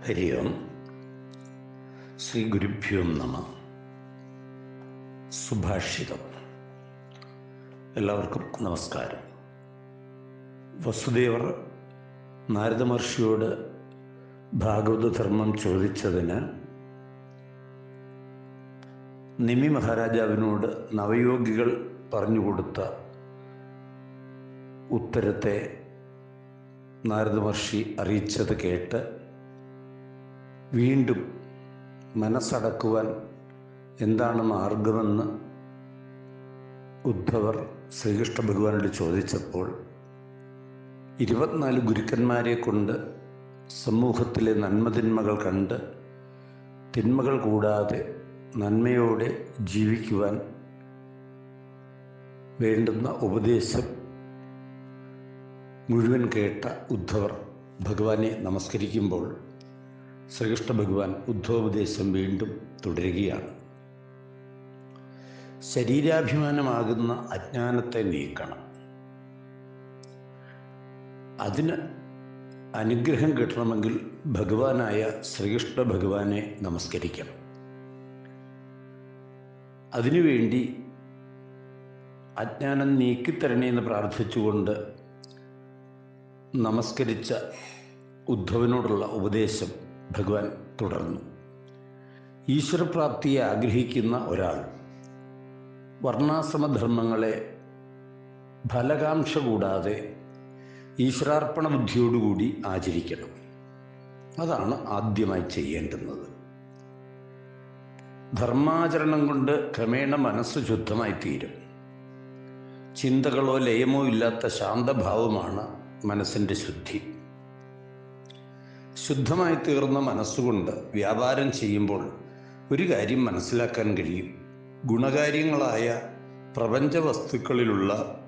ഹരി ഓം ശ്രീ ഗുരുഭ്യോ നമ സുഭാഷിതം എല്ലാവർക്കും നമസ്കാരം വസുദേവർ നാരദ മഹർഷിയോട് ഭാഗവത ധർമ്മം ചോദിച്ചതിന് നിമി മഹാരാജാവിനോട് നവയോഗികൾ പറഞ്ഞുകൊടുത്ത ഉത്തരത്തെ നാരദ മഹർഷി അറിയിച്ചത് കേട്ട് വീണ്ടും മനസ്സടക്കുവാൻ എന്താണ് മാർഗമെന്ന് ഉദ്ധവർ ശ്രീകൃഷ്ണ ഭഗവാനോട് ചോദിച്ചപ്പോൾ ഇരുപത്തിനാല് ഗുരുക്കന്മാരെ കൊണ്ട് സമൂഹത്തിലെ നന്മതിന്മകൾ കണ്ട് തിന്മകൾ കൂടാതെ നന്മയോടെ ജീവിക്കുവാൻ വേണ്ടുന്ന ഉപദേശം മുഴുവൻ കേട്ട ഉദ്ധവർ ഭഗവാനെ നമസ്കരിക്കുമ്പോൾ ശ്രീകൃഷ്ണ ഭഗവാൻ ഉദ്ധവോപദേശം വീണ്ടും തുടരുകയാണ് ശരീരാഭിമാനമാകുന്ന അജ്ഞാനത്തെ നീക്കണം അതിന് അനുഗ്രഹം കിട്ടണമെങ്കിൽ ഭഗവാനായ ശ്രീകൃഷ്ണ ഭഗവാനെ നമസ്കരിക്കണം അതിനുവേണ്ടി അജ്ഞാനം നീക്കിത്തരണേ എന്ന് പ്രാർത്ഥിച്ചുകൊണ്ട് നമസ്കരിച്ച ഉദ്ധവനോടുള്ള ഉപദേശം ഭഗവാൻ തുടർന്നു ഈശ്വരപ്രാപ്തിയെ ആഗ്രഹിക്കുന്ന ഒരാൾ വർണ്ണാശ്രമധർമ്മങ്ങളെ ഫലകാംക്ഷ കൂടാതെ ഈശ്വരാർപ്പണ ബുദ്ധിയോടുകൂടി ആചരിക്കണം അതാണ് ആദ്യമായി ചെയ്യേണ്ടുന്നത് ധർമാചരണം കൊണ്ട് ക്രമേണ മനസ്സ് ശുദ്ധമായി തീരും ചിന്തകളോ ലയമോ ഇല്ലാത്ത ശാന്തഭാവമാണ് മനസ്സിൻ്റെ ശുദ്ധി ശുദ്ധമായി തീർന്ന മനസ്സുകൊണ്ട് വ്യാപാരം ചെയ്യുമ്പോൾ ഒരു കാര്യം മനസ്സിലാക്കാൻ കഴിയും ഗുണകാര്യങ്ങളായ പ്രപഞ്ച വസ്തുക്കളിലുള്ള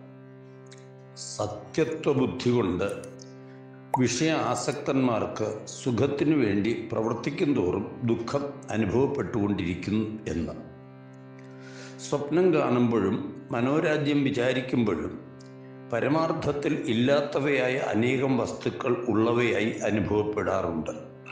സത്യത്വ ബുദ്ധി കൊണ്ട് വിഷയ ആസക്തന്മാർക്ക് സുഖത്തിനു വേണ്ടി പ്രവർത്തിക്കും തോറും ദുഃഖം അനുഭവപ്പെട്ടുകൊണ്ടിരിക്കുന്നു എന്ന് സ്വപ്നം കാണുമ്പോഴും മനോരാജ്യം വിചാരിക്കുമ്പോഴും പരമാർത്ഥത്തിൽ ഇല്ലാത്തവയായ അനേകം വസ്തുക്കൾ ഉള്ളവയായി അനുഭവപ്പെടാറുണ്ട്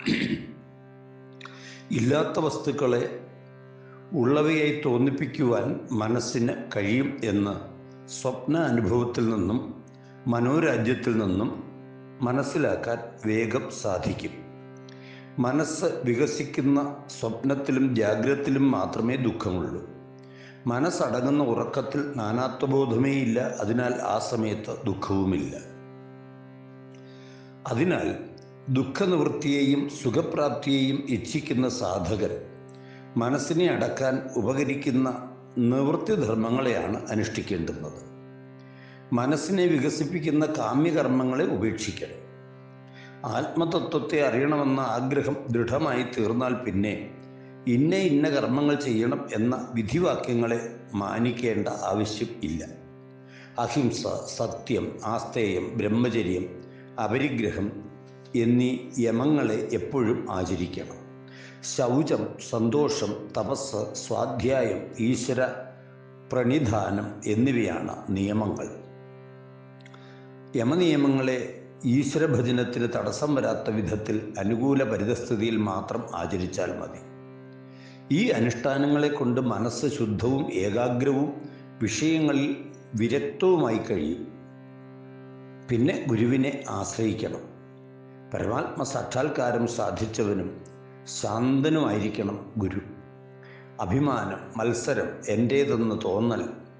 ഇല്ലാത്ത വസ്തുക്കളെ ഉള്ളവയായി തോന്നിപ്പിക്കുവാൻ മനസ്സിന് കഴിയും എന്ന് സ്വപ്ന അനുഭവത്തിൽ നിന്നും മനോരാജ്യത്തിൽ നിന്നും മനസ്സിലാക്കാൻ വേഗം സാധിക്കും മനസ്സ് വികസിക്കുന്ന സ്വപ്നത്തിലും ജാഗ്രതത്തിലും മാത്രമേ ദുഃഖമുള്ളൂ മനസ്സടങ്ങുന്ന ഉറക്കത്തിൽ നാനാത്വബോധമേ ഇല്ല അതിനാൽ ആ സമയത്ത് ദുഃഖവുമില്ല അതിനാൽ ദുഃഖനിവൃത്തിയെയും സുഖപ്രാപ്തിയെയും ഇച്ഛിക്കുന്ന സാധകൻ മനസ്സിനെ അടക്കാൻ ഉപകരിക്കുന്ന നിവൃത്തിധർമ്മങ്ങളെയാണ് അനുഷ്ഠിക്കേണ്ടുന്നത് മനസ്സിനെ വികസിപ്പിക്കുന്ന കാമ്യകർമ്മങ്ങളെ ഉപേക്ഷിക്കണം ആത്മതത്വത്തെ അറിയണമെന്ന ആഗ്രഹം ദൃഢമായി തീർന്നാൽ പിന്നെ ഇന്ന ഇന്ന കർമ്മങ്ങൾ ചെയ്യണം എന്ന വിധിവാക്യങ്ങളെ മാനിക്കേണ്ട ആവശ്യം ഇല്ല അഹിംസ സത്യം ആസ്തേയം ബ്രഹ്മചര്യം അപരിഗ്രഹം എന്നീ യമങ്ങളെ എപ്പോഴും ആചരിക്കണം ശൗചം സന്തോഷം തപസ് സ്വാധ്യായം ഈശ്വര പ്രണിധാനം എന്നിവയാണ് നിയമങ്ങൾ യമനിയമങ്ങളെ ഈശ്വരഭജനത്തിന് തടസ്സം വരാത്ത വിധത്തിൽ അനുകൂല പരിതസ്ഥിതിയിൽ മാത്രം ആചരിച്ചാൽ മതി ഈ അനുഷ്ഠാനങ്ങളെ കൊണ്ട് മനസ്സ് ശുദ്ധവും ഏകാഗ്രവും വിഷയങ്ങളിൽ വിരക്തവുമായി കഴിയും പിന്നെ ഗുരുവിനെ ആശ്രയിക്കണം പരമാത്മ സാക്ഷാത്കാരം സാധിച്ചവനും ശാന്തനുമായിരിക്കണം ഗുരു അഭിമാനം മത്സരം എൻ്റേതെന്ന് തോന്നൽ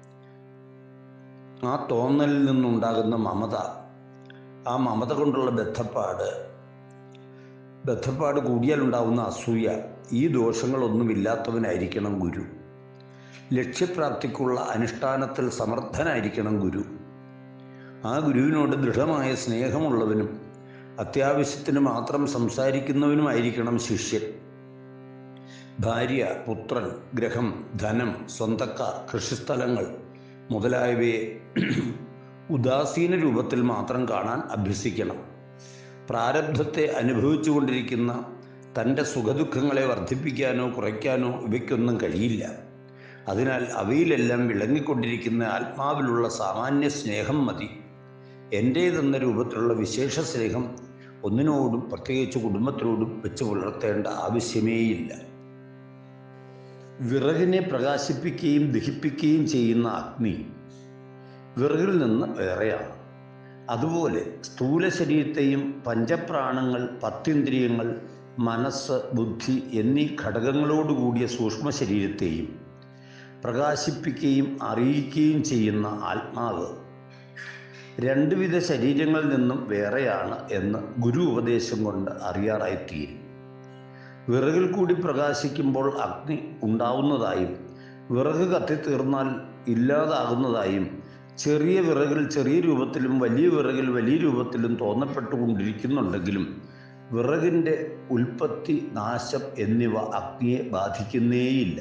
ആ തോന്നലിൽ നിന്നുണ്ടാകുന്ന മമത ആ മമത കൊണ്ടുള്ള ബദ്ധപ്പാട് ബദ്ധപ്പാട് കൂടിയാലുണ്ടാവുന്ന അസൂയ ഈ ദോഷങ്ങളൊന്നുമില്ലാത്തവനായിരിക്കണം ഗുരു ലക്ഷ്യപ്രാപ്തിക്കുള്ള അനുഷ്ഠാനത്തിൽ സമർത്ഥനായിരിക്കണം ഗുരു ആ ഗുരുവിനോട് ദൃഢമായ സ്നേഹമുള്ളവനും അത്യാവശ്യത്തിന് മാത്രം സംസാരിക്കുന്നവനുമായിരിക്കണം ശിഷ്യൻ ഭാര്യ പുത്രൻ ഗ്രഹം ധനം സ്വന്തക്കാർ കൃഷിസ്ഥലങ്ങൾ മുതലായവയെ ഉദാസീന രൂപത്തിൽ മാത്രം കാണാൻ അഭ്യസിക്കണം പ്രാരബ്ധത്തെ അനുഭവിച്ചുകൊണ്ടിരിക്കുന്ന തൻ്റെ സുഖദുഃഖങ്ങളെ വർദ്ധിപ്പിക്കാനോ കുറയ്ക്കാനോ ഇവയ്ക്കൊന്നും കഴിയില്ല അതിനാൽ അവയിലെല്ലാം വിളങ്ങിക്കൊണ്ടിരിക്കുന്ന ആത്മാവിലുള്ള സാമാന്യ സ്നേഹം മതി എൻ്റേതെന്ന രൂപത്തിലുള്ള വിശേഷ സ്നേഹം ഒന്നിനോടും പ്രത്യേകിച്ച് കുടുംബത്തിനോടും വെച്ച് പുലർത്തേണ്ട ആവശ്യമേയില്ല വിറകിനെ പ്രകാശിപ്പിക്കുകയും ദഹിപ്പിക്കുകയും ചെയ്യുന്ന അഗ്നി വിറകിൽ നിന്ന് വേറെയാണ് അതുപോലെ സ്ഥൂല ശരീരത്തെയും പഞ്ചപ്രാണങ്ങൾ പത്തിന്ദ്രിയങ്ങൾ മനസ്സ് ബുദ്ധി എന്നീ ഘടകങ്ങളോടുകൂടിയ സൂക്ഷ്മ ശരീരത്തെയും പ്രകാശിപ്പിക്കുകയും അറിയിക്കുകയും ചെയ്യുന്ന ആത്മാവ് രണ്ടുവിധ ശരീരങ്ങളിൽ നിന്നും വേറെയാണ് എന്ന് ഗുരു ഉപദേശം കൊണ്ട് അറിയാറായിത്തീരും വിറകിൽ കൂടി പ്രകാശിക്കുമ്പോൾ അഗ്നി ഉണ്ടാവുന്നതായും വിറക് കത്തിത്തീർന്നാൽ ഇല്ലാതാകുന്നതായും ചെറിയ വിറകിൽ ചെറിയ രൂപത്തിലും വലിയ വിറകിൽ വലിയ രൂപത്തിലും തോന്നപ്പെട്ടുകൊണ്ടിരിക്കുന്നുണ്ടെങ്കിലും വിറകിൻ്റെ ഉൽപ്പത്തി നാശം എന്നിവ അഗ്നിയെ ബാധിക്കുന്നേയില്ല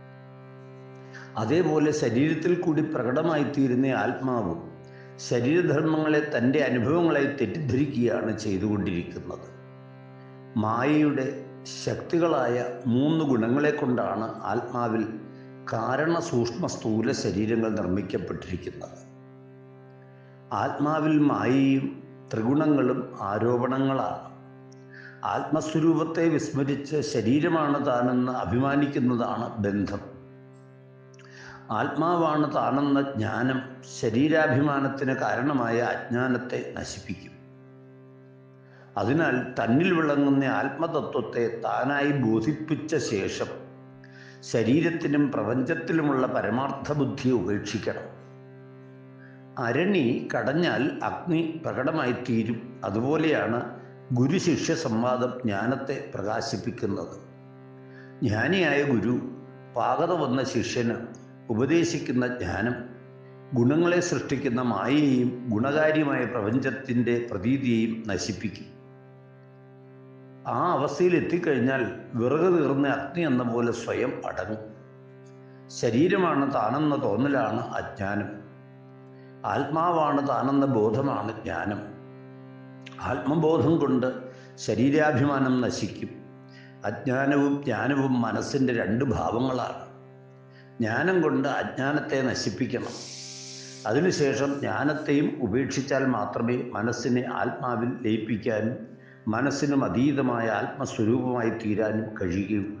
അതേപോലെ ശരീരത്തിൽ കൂടി പ്രകടമായിത്തീരുന്ന ആത്മാവും ശരീരധർമ്മങ്ങളെ തൻ്റെ അനുഭവങ്ങളായി തെറ്റിദ്ധരിക്കുകയാണ് ചെയ്തുകൊണ്ടിരിക്കുന്നത് മായയുടെ ശക്തികളായ മൂന്ന് ഗുണങ്ങളെ കൊണ്ടാണ് ആത്മാവിൽ കാരണ സൂക്ഷ്മ സ്ഥൂല ശരീരങ്ങൾ നിർമ്മിക്കപ്പെട്ടിരിക്കുന്നത് ആത്മാവിൽ മായയും ത്രിഗുണങ്ങളും ആരോപണങ്ങളാണ് ആത്മസ്വരൂപത്തെ വിസ്മരിച്ച് ശരീരമാണ് താനെന്ന് അഭിമാനിക്കുന്നതാണ് ബന്ധം ആത്മാവാണ് താനെന്ന ജ്ഞാനം ശരീരാഭിമാനത്തിന് കാരണമായ അജ്ഞാനത്തെ നശിപ്പിക്കും അതിനാൽ തന്നിൽ വിളങ്ങുന്ന ആത്മതത്വത്തെ താനായി ബോധിപ്പിച്ച ശേഷം ശരീരത്തിനും പ്രപഞ്ചത്തിലുമുള്ള പരമാർത്ഥ ബുദ്ധി ഉപേക്ഷിക്കണം അരണി കടഞ്ഞാൽ അഗ്നി പ്രകടമായി തീരും അതുപോലെയാണ് ഗുരു ശിഷ്യ സംവാദം ജ്ഞാനത്തെ പ്രകാശിപ്പിക്കുന്നത് ജ്ഞാനിയായ ഗുരു പാകത വന്ന ശിഷ്യന് ഉപദേശിക്കുന്ന ജ്ഞാനം ഗുണങ്ങളെ സൃഷ്ടിക്കുന്ന മായയെയും ഗുണകാര്യമായ പ്രപഞ്ചത്തിൻ്റെ പ്രതീതിയെയും നശിപ്പിക്കും ആ അവസ്ഥയിൽ എത്തിക്കഴിഞ്ഞാൽ വിറക് തീർന്ന അഗ്നി എന്ന പോലെ സ്വയം അടങ്ങും ശരീരമാണ് താനെന്ന തോന്നലാണ് അജ്ഞാനം ആത്മാവാണ് താനെന്ന ബോധമാണ് ജ്ഞാനം ആത്മബോധം കൊണ്ട് ശരീരാഭിമാനം നശിക്കും അജ്ഞാനവും ജ്ഞാനവും മനസ്സിൻ്റെ രണ്ട് ഭാവങ്ങളാണ് ജ്ഞാനം കൊണ്ട് അജ്ഞാനത്തെ നശിപ്പിക്കണം അതിനുശേഷം ജ്ഞാനത്തെയും ഉപേക്ഷിച്ചാൽ മാത്രമേ മനസ്സിനെ ആത്മാവിൽ ലയിപ്പിക്കാനും മനസ്സിനും അതീതമായ ആത്മസ്വരൂപമായി തീരാനും കഴിയുകയുള്ളൂ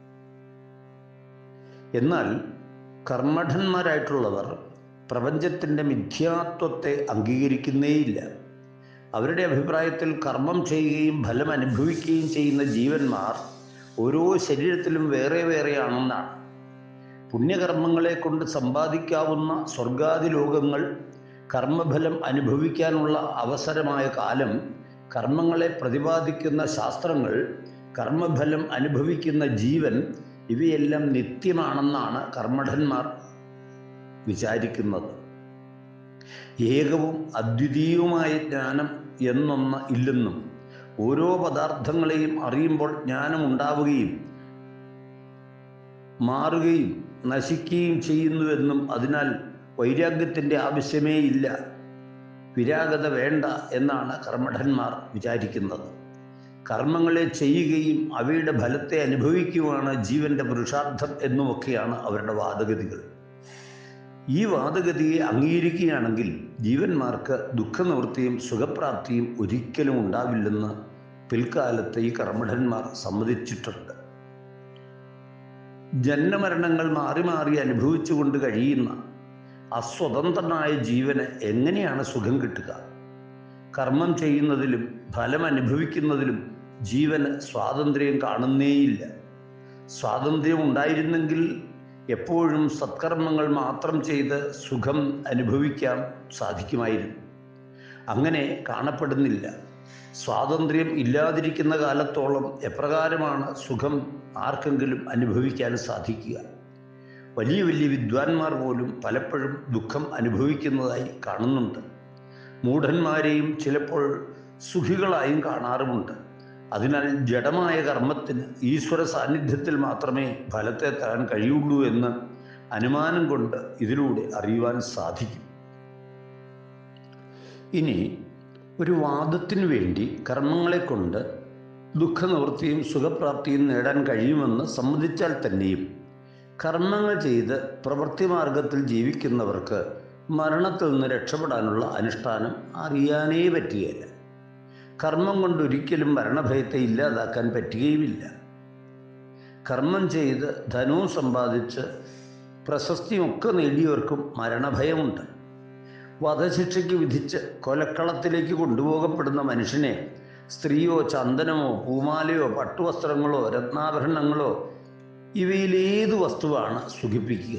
എന്നാൽ കർമ്മഠന്മാരായിട്ടുള്ളവർ പ്രപഞ്ചത്തിൻ്റെ മിഥ്യാത്വത്തെ അംഗീകരിക്കുന്നേയില്ല അവരുടെ അഭിപ്രായത്തിൽ കർമ്മം ചെയ്യുകയും ഫലം അനുഭവിക്കുകയും ചെയ്യുന്ന ജീവന്മാർ ഓരോ ശരീരത്തിലും വേറെ വേറെയാണെന്നാണ് പുണ്യകർമ്മങ്ങളെ കൊണ്ട് സമ്പാദിക്കാവുന്ന സ്വർഗാദി ലോകങ്ങൾ കർമ്മഫലം അനുഭവിക്കാനുള്ള അവസരമായ കാലം കർമ്മങ്ങളെ പ്രതിപാദിക്കുന്ന ശാസ്ത്രങ്ങൾ കർമ്മഫലം അനുഭവിക്കുന്ന ജീവൻ ഇവയെല്ലാം നിത്യമാണെന്നാണ് കർമ്മഠന്മാർ വിചാരിക്കുന്നത് ഏകവും അദ്വിതീയവുമായ ജ്ഞാനം എന്നൊന്ന് ഇല്ലെന്നും ഓരോ പദാർത്ഥങ്ങളെയും അറിയുമ്പോൾ ജ്ഞാനം ഉണ്ടാവുകയും മാറുകയും നശിക്കുകയും ചെയ്യുന്നുവെന്നും അതിനാൽ വൈരാഗ്യത്തിൻ്റെ ആവശ്യമേ ഇല്ല വിരാഗത വേണ്ട എന്നാണ് കർമ്മഠന്മാർ വിചാരിക്കുന്നത് കർമ്മങ്ങളെ ചെയ്യുകയും അവയുടെ ഫലത്തെ അനുഭവിക്കുവാണ് ജീവന്റെ പുരുഷാർത്ഥം എന്നുമൊക്കെയാണ് അവരുടെ വാദഗതികൾ ഈ വാദഗതിയെ അംഗീകരിക്കുകയാണെങ്കിൽ ജീവന്മാർക്ക് ദുഃഖനിവൃത്തിയും സുഖപ്രാപ്തിയും ഒരിക്കലും ഉണ്ടാവില്ലെന്ന് പിൽക്കാലത്ത് ഈ കർമ്മഠന്മാർ സമ്മതിച്ചിട്ടുണ്ട് ജന്മമരണങ്ങൾ മാറി മാറി അനുഭവിച്ചുകൊണ്ട് കഴിയുന്ന അസ്വതന്ത്രനായ ജീവന് എങ്ങനെയാണ് സുഖം കിട്ടുക കർമ്മം ചെയ്യുന്നതിലും ഫലം അനുഭവിക്കുന്നതിലും ജീവന് സ്വാതന്ത്ര്യം കാണുന്നേയില്ല സ്വാതന്ത്ര്യം ഉണ്ടായിരുന്നെങ്കിൽ എപ്പോഴും സത്കർമ്മങ്ങൾ മാത്രം ചെയ്ത് സുഖം അനുഭവിക്കാൻ സാധിക്കുമായിരുന്നു അങ്ങനെ കാണപ്പെടുന്നില്ല സ്വാതന്ത്ര്യം ഇല്ലാതിരിക്കുന്ന കാലത്തോളം എപ്രകാരമാണ് സുഖം ആർക്കെങ്കിലും അനുഭവിക്കാൻ സാധിക്കുക വലിയ വലിയ വിദ്വാൻമാർ പോലും പലപ്പോഴും ദുഃഖം അനുഭവിക്കുന്നതായി കാണുന്നുണ്ട് മൂഢന്മാരെയും ചിലപ്പോൾ സുഖികളായും കാണാറുമുണ്ട് അതിനാൽ ജഡമായ കർമ്മത്തിന് ഈശ്വര സാന്നിധ്യത്തിൽ മാത്രമേ ഫലത്തെ തരാൻ കഴിയുള്ളൂ എന്ന് അനുമാനം കൊണ്ട് ഇതിലൂടെ അറിയുവാൻ സാധിക്കും ഇനി ഒരു വാദത്തിനു വേണ്ടി കർമ്മങ്ങളെ കൊണ്ട് ദുഃഖനിവൃത്തിയും സുഖപ്രാപ്തിയും നേടാൻ കഴിയുമെന്ന് സമ്മതിച്ചാൽ തന്നെയും കർമ്മങ്ങൾ ചെയ്ത് പ്രവൃത്തി മാർഗത്തിൽ ജീവിക്കുന്നവർക്ക് മരണത്തിൽ നിന്ന് രക്ഷപ്പെടാനുള്ള അനുഷ്ഠാനം അറിയാനേ പറ്റുകയില്ല കർമ്മം കൊണ്ട് ഒരിക്കലും മരണഭയത്തെ ഇല്ലാതാക്കാൻ പറ്റുകയുമില്ല കർമ്മം ചെയ്ത് ധനവും സമ്പാദിച്ച് പ്രശസ്തിയൊക്കെ നേടിയവർക്കും മരണഭയമുണ്ട് വധശിക്ഷയ്ക്ക് വിധിച്ച് കൊലക്കളത്തിലേക്ക് കൊണ്ടുപോകപ്പെടുന്ന മനുഷ്യനെ സ്ത്രീയോ ചന്ദനമോ പൂമാലയോ പട്ടുവസ്ത്രങ്ങളോ രത്നാഭരണങ്ങളോ ഇവയിലേത് വസ്തുവാണ് സുഖിപ്പിക്കുക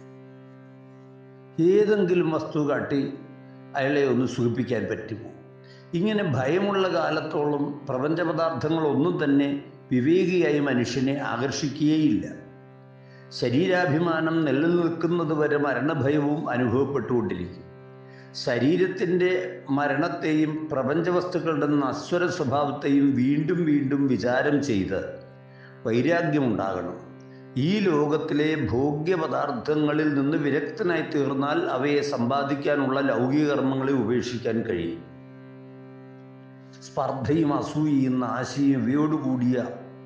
ഏതെങ്കിലും വസ്തു കാട്ടി അയാളെ ഒന്ന് സുഖിപ്പിക്കാൻ പറ്റുമോ ഇങ്ങനെ ഭയമുള്ള കാലത്തോളം പ്രപഞ്ച പദാർത്ഥങ്ങളൊന്നും തന്നെ വിവേകിയായി മനുഷ്യനെ ആകർഷിക്കുകയില്ല ശരീരാഭിമാനം നിലനിൽക്കുന്നത് വരെ മരണഭയവും അനുഭവപ്പെട്ടുകൊണ്ടിരിക്കും ശരീരത്തിൻ്റെ മരണത്തെയും പ്രപഞ്ച വസ്തുക്കളുടെ നശ്വര സ്വഭാവത്തെയും വീണ്ടും വീണ്ടും വിചാരം ചെയ്ത് വൈരാഗ്യമുണ്ടാകണം ഈ ലോകത്തിലെ ഭോഗ്യ പദാർത്ഥങ്ങളിൽ നിന്ന് വിരക്തനായി തീർന്നാൽ അവയെ സമ്പാദിക്കാനുള്ള ലൗകിക കർമ്മങ്ങളെ ഉപേക്ഷിക്കാൻ കഴിയും സ്പർദ്ധയും അസൂയയും നാശിയും ഇവയോടുകൂടിയ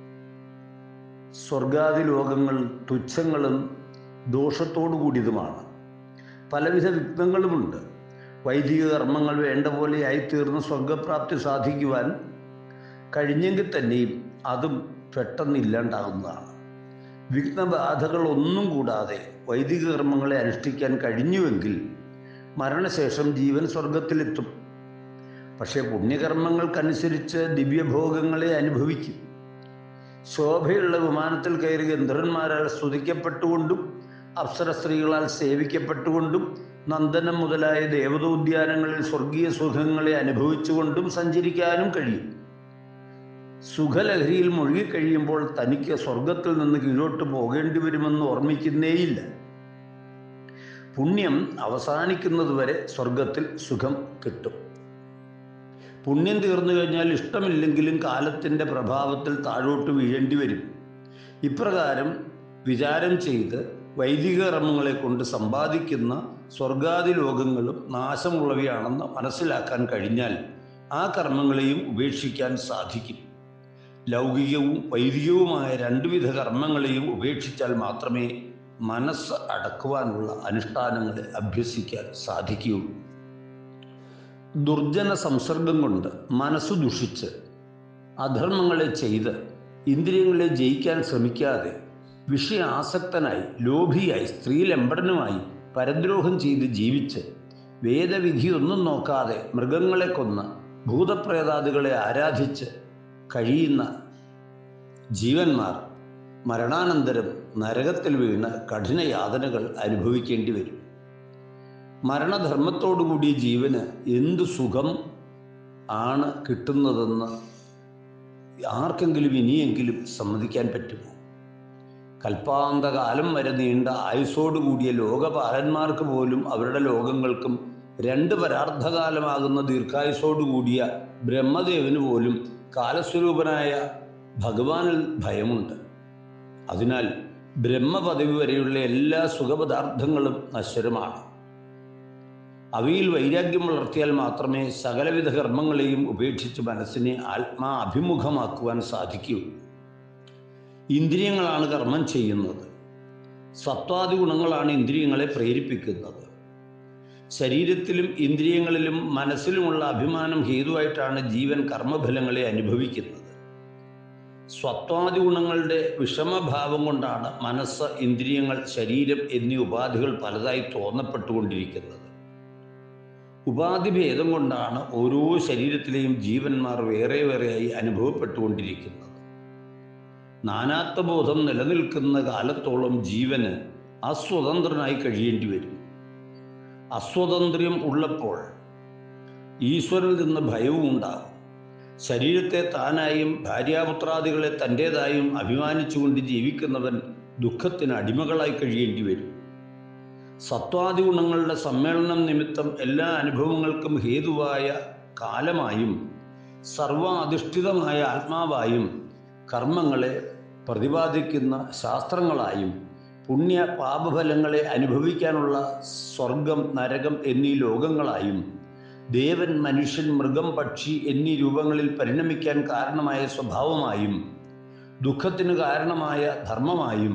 സ്വർഗാദി ലോകങ്ങൾ തുച്ഛങ്ങളും ദോഷത്തോടു കൂടിയതുമാണ് പലവിധ വിഘ്നങ്ങളുമുണ്ട് വൈദിക കർമ്മങ്ങൾ വേണ്ട പോലെ ആയിത്തീർന്ന് സ്വർഗപ്രാപ്തി സാധിക്കുവാൻ കഴിഞ്ഞെങ്കിൽ തന്നെയും അതും പെട്ടെന്ന് ഇല്ലാണ്ടാകുന്നതാണ് വിഘ്നബാധകളൊന്നും കൂടാതെ വൈദിക കർമ്മങ്ങളെ അനുഷ്ഠിക്കാൻ കഴിഞ്ഞുവെങ്കിൽ മരണശേഷം ജീവൻ സ്വർഗത്തിലെത്തും പക്ഷേ പുണ്യകർമ്മങ്ങൾക്കനുസരിച്ച് ദിവ്യഭോഗങ്ങളെ അനുഭവിക്കും ശോഭയുള്ള വിമാനത്തിൽ കയറി ഗന്ധർവന്മാരാൽ സ്തുതിക്കപ്പെട്ടുകൊണ്ടും അപ്സര സ്ത്രീകളാൽ സേവിക്കപ്പെട്ടുകൊണ്ടും നന്ദനം മുതലായ ദേവതോദ്യാനങ്ങളിൽ സ്വർഗീയ സുഖങ്ങളെ അനുഭവിച്ചുകൊണ്ടും സഞ്ചരിക്കാനും കഴിയും സുഖലഹരിയിൽ മുഴുകിക്കഴിയുമ്പോൾ തനിക്ക് സ്വർഗത്തിൽ നിന്ന് കീഴോട്ട് പോകേണ്ടി വരുമെന്ന് ഓർമ്മിക്കുന്നേയില്ല പുണ്യം അവസാനിക്കുന്നതുവരെ സ്വർഗത്തിൽ സുഖം കിട്ടും പുണ്യം തീർന്നു കഴിഞ്ഞാൽ ഇഷ്ടമില്ലെങ്കിലും കാലത്തിൻ്റെ പ്രഭാവത്തിൽ താഴോട്ട് വീഴേണ്ടി വരും ഇപ്രകാരം വിചാരം ചെയ്ത് വൈദിക കർമ്മങ്ങളെ കൊണ്ട് സമ്പാദിക്കുന്ന സ്വർഗാദി ലോകങ്ങളും നാശമുള്ളവയാണെന്ന് മനസ്സിലാക്കാൻ കഴിഞ്ഞാൽ ആ കർമ്മങ്ങളെയും ഉപേക്ഷിക്കാൻ സാധിക്കും ലൗകികവും വൈദികവുമായ രണ്ടുവിധ കർമ്മങ്ങളെയും ഉപേക്ഷിച്ചാൽ മാത്രമേ മനസ്സ് അടക്കുവാനുള്ള അനുഷ്ഠാനങ്ങളെ അഭ്യസിക്കാൻ സാധിക്കുകയുള്ളൂ ദുർജന സംസർഗം കൊണ്ട് മനസ്സ് ദുഷിച്ച് അധർമ്മങ്ങളെ ചെയ്ത് ഇന്ദ്രിയങ്ങളെ ജയിക്കാൻ ശ്രമിക്കാതെ വിഷയാസക്തനായി ലോഭിയായി സ്ത്രീലമ്പടനുമായി പരദ്രോഹം ചെയ്ത് ജീവിച്ച് വേദവിധിയൊന്നും നോക്കാതെ മൃഗങ്ങളെ കൊന്ന് ഭൂതപ്രേതാദികളെ ആരാധിച്ച് കഴിയുന്ന ജീവന്മാർ മരണാനന്തരം നരകത്തിൽ വീണ് കഠിന യാതനകൾ അനുഭവിക്കേണ്ടി വരും മരണധർമ്മത്തോടുകൂടിയ ജീവന് എന്തു സുഖം ആണ് കിട്ടുന്നതെന്ന് ആർക്കെങ്കിലും ഇനിയെങ്കിലും സമ്മതിക്കാൻ പറ്റുമോ കൽപ്പാന്തകാലം വരെ നീണ്ട ആയുസോടുകൂടിയ ലോകപാലന്മാർക്ക് പോലും അവരുടെ ലോകങ്ങൾക്കും രണ്ട് പരാർത്ഥകാലമാകുന്ന ദീർഘായുസോടുകൂടിയ ബ്രഹ്മദേവന് പോലും കാലസ്വരൂപനായ ഭഗവാനിൽ ഭയമുണ്ട് അതിനാൽ ബ്രഹ്മപദവി വരെയുള്ള എല്ലാ സുഖപദാർത്ഥങ്ങളും നശ്വരമാണ് അവയിൽ വൈരാഗ്യം വളർത്തിയാൽ മാത്രമേ സകലവിധ കർമ്മങ്ങളെയും ഉപേക്ഷിച്ച് മനസ്സിനെ ആത്മാ അഭിമുഖമാക്കുവാൻ സാധിക്കുകയുള്ളൂ ഇന്ദ്രിയങ്ങളാണ് കർമ്മം ചെയ്യുന്നത് സത്വാദി ഗുണങ്ങളാണ് ഇന്ദ്രിയങ്ങളെ പ്രേരിപ്പിക്കുന്നത് ശരീരത്തിലും ഇന്ദ്രിയങ്ങളിലും മനസ്സിലുമുള്ള അഭിമാനം ഹേതുവായിട്ടാണ് ജീവൻ കർമ്മഫലങ്ങളെ അനുഭവിക്കുന്നത് സ്വത്വാദി ഗുണങ്ങളുടെ വിഷമഭാവം കൊണ്ടാണ് മനസ്സ് ഇന്ദ്രിയങ്ങൾ ശരീരം എന്നീ ഉപാധികൾ പലതായി തോന്നപ്പെട്ടുകൊണ്ടിരിക്കുന്നത് ഉപാധി ഭേദം കൊണ്ടാണ് ഓരോ ശരീരത്തിലെയും ജീവന്മാർ വേറെ വേറെയായി അനുഭവപ്പെട്ടുകൊണ്ടിരിക്കുന്നത് നാനാത്വബോധം നിലനിൽക്കുന്ന കാലത്തോളം ജീവന് അസ്വതന്ത്രനായി കഴിയേണ്ടി വരും അസ്വതന്ത്ര്യം ഉള്ളപ്പോൾ ഈശ്വരനിൽ നിന്ന് ഭയവും ഉണ്ടാകും ശരീരത്തെ താനായും ഭാര്യാപുത്രാദികളെ തൻ്റേതായും അഭിമാനിച്ചുകൊണ്ട് ജീവിക്കുന്നവൻ ദുഃഖത്തിന് അടിമകളായി കഴിയേണ്ടി വരും സത്വാദി ഗുണങ്ങളുടെ സമ്മേളനം നിമിത്തം എല്ലാ അനുഭവങ്ങൾക്കും ഹേതുവായ കാലമായും സർവാധിഷ്ഠിതമായ ആത്മാവായും കർമ്മങ്ങളെ പ്രതിപാദിക്കുന്ന ശാസ്ത്രങ്ങളായും പുണ്യ പാപഫലങ്ങളെ അനുഭവിക്കാനുള്ള സ്വർഗം നരകം എന്നീ ലോകങ്ങളായും ദേവൻ മനുഷ്യൻ മൃഗം പക്ഷി എന്നീ രൂപങ്ങളിൽ പരിണമിക്കാൻ കാരണമായ സ്വഭാവമായും ദുഃഖത്തിന് കാരണമായ ധർമ്മമായും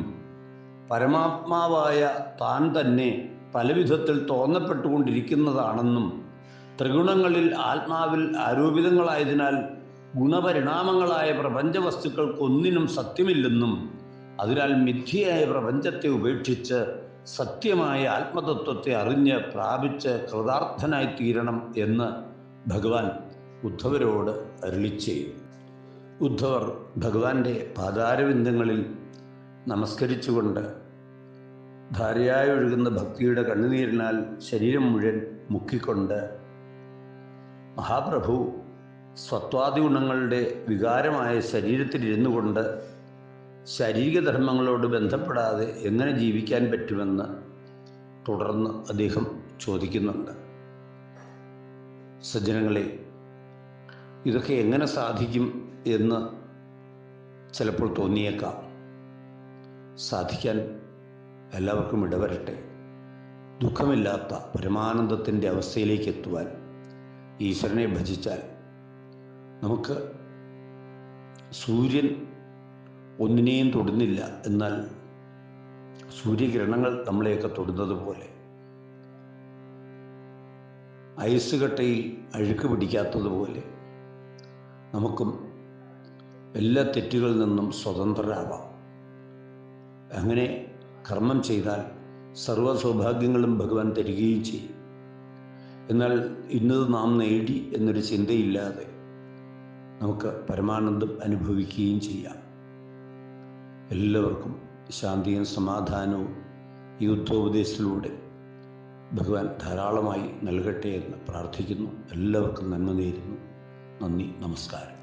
പരമാത്മാവായ താൻ തന്നെ പലവിധത്തിൽ തോന്നപ്പെട്ടുകൊണ്ടിരിക്കുന്നതാണെന്നും ത്രിഗുണങ്ങളിൽ ആത്മാവിൽ ആരോപിതങ്ങളായതിനാൽ ഗുണപരിണാമങ്ങളായ പ്രപഞ്ച വസ്തുക്കൾക്കൊന്നിനും സത്യമില്ലെന്നും അതിനാൽ മിഥ്യയായ പ്രപഞ്ചത്തെ ഉപേക്ഷിച്ച് സത്യമായ ആത്മതത്വത്തെ അറിഞ്ഞ് പ്രാപിച്ച് കൃതാർത്ഥനായി തീരണം എന്ന് ഭഗവാൻ ഉദ്ധവരോട് അരുളി ചെയ്തു ഉദ്ധവർ ഭഗവാന്റെ പാതാരവിന്ദങ്ങളിൽ നമസ്കരിച്ചുകൊണ്ട് ധാരയായി ഒഴുകുന്ന ഭക്തിയുടെ കണ്ണുനീരിനാൽ ശരീരം മുഴുവൻ മുക്കിക്കൊണ്ട് മഹാപ്രഭു സ്വത്വാദി ഗുണങ്ങളുടെ വികാരമായ ശരീരത്തിലിരുന്നു കൊണ്ട് ശാരീരിക ധർമ്മങ്ങളോട് ബന്ധപ്പെടാതെ എങ്ങനെ ജീവിക്കാൻ പറ്റുമെന്ന് തുടർന്ന് അദ്ദേഹം ചോദിക്കുന്നുണ്ട് സജ്ജനങ്ങളെ ഇതൊക്കെ എങ്ങനെ സാധിക്കും എന്ന് ചിലപ്പോൾ തോന്നിയേക്കാം സാധിക്കാൻ എല്ലാവർക്കും ഇടവരട്ടെ ദുഃഖമില്ലാത്ത പരമാനന്ദത്തിൻ്റെ അവസ്ഥയിലേക്ക് എത്തുവാൻ ഈശ്വരനെ ഭജിച്ചാൽ നമുക്ക് സൂര്യൻ ഒന്നിനെയും തൊടുന്നില്ല എന്നാൽ സൂര്യകിരണങ്ങൾ നമ്മളെയൊക്കെ തൊടുന്നത് പോലെ ഐസ് കട്ടയിൽ അഴുക്ക് പിടിക്കാത്തതുപോലെ നമുക്കും എല്ലാ തെറ്റുകളിൽ നിന്നും സ്വതന്ത്രരാവാം അങ്ങനെ കർമ്മം ചെയ്താൽ സർവ്വ സൗഭാഗ്യങ്ങളും ഭഗവാൻ തരികയും ചെയ്യും എന്നാൽ ഇന്നത് നാം നേടി എന്നൊരു ചിന്തയില്ലാതെ നമുക്ക് പരമാനന്ദം അനുഭവിക്കുകയും ചെയ്യാം എല്ലാവർക്കും ശാന്തിയും സമാധാനവും ഈ യുദ്ധോപദേശത്തിലൂടെ ഭഗവാൻ ധാരാളമായി നൽകട്ടെ എന്ന് പ്രാർത്ഥിക്കുന്നു എല്ലാവർക്കും നന്മ നേരുന്നു നന്ദി നമസ്കാരം